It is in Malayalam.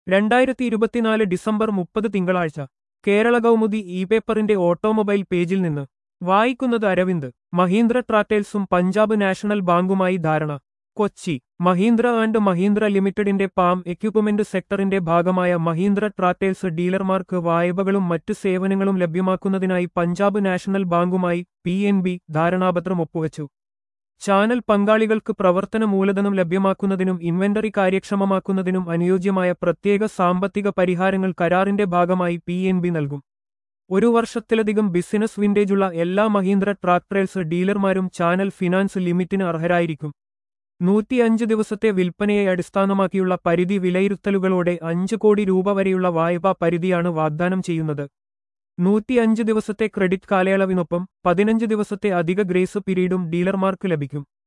രണ്ടായിരത്തി ഇരുപത്തിനാല് ഡിസംബർ മുപ്പത് തിങ്കളാഴ്ച കേരള കൗമുദി ഇ പേപ്പറിന്റെ ഓട്ടോമൊബൈൽ പേജിൽ നിന്ന് വായിക്കുന്നത് അരവിന്ദ് മഹീന്ദ്ര ട്രാറ്റേൽസും പഞ്ചാബ് നാഷണൽ ബാങ്കുമായി ധാരണ കൊച്ചി മഹീന്ദ്ര ആൻഡ് മഹീന്ദ്ര ലിമിറ്റഡിന്റെ പാം എക്യുപ്മെന്റ് സെക്ടറിന്റെ ഭാഗമായ മഹീന്ദ്ര ട്രാറ്റേൽസ് ഡീലർമാർക്ക് വായ്പകളും മറ്റു സേവനങ്ങളും ലഭ്യമാക്കുന്നതിനായി പഞ്ചാബ് നാഷണൽ ബാങ്കുമായി പി എൻ ബി ധാരണാപത്രം ഒപ്പുവച്ചു ചാനൽ പങ്കാളികൾക്ക് പ്രവർത്തന മൂലധനം ലഭ്യമാക്കുന്നതിനും ഇൻവെന്ററി കാര്യക്ഷമമാക്കുന്നതിനും അനുയോജ്യമായ പ്രത്യേക സാമ്പത്തിക പരിഹാരങ്ങൾ കരാറിന്റെ ഭാഗമായി പി എൻ ബി നൽകും ഒരു വർഷത്തിലധികം ബിസിനസ് വിന്റേജുള്ള എല്ലാ മഹീന്ദ്ര ട്രാക്ടറേൽസ് ഡീലർമാരും ചാനൽ ഫിനാൻസ് ലിമിറ്റിന് അർഹരായിരിക്കും നൂറ്റിയഞ്ച് ദിവസത്തെ വിൽപ്പനയെ അടിസ്ഥാനമാക്കിയുള്ള പരിധി വിലയിരുത്തലുകളോടെ അഞ്ച് കോടി രൂപ വരെയുള്ള വായ്പാ പരിധിയാണ് വാഗ്ദാനം ചെയ്യുന്നത് നൂറ്റിയഞ്ച് ദിവസത്തെ ക്രെഡിറ്റ് കാലയളവിനൊപ്പം പതിനഞ്ച് ദിവസത്തെ അധിക ഗ്രേസ് പീരീഡും ഡീലർമാർക്ക് ലഭിക്കും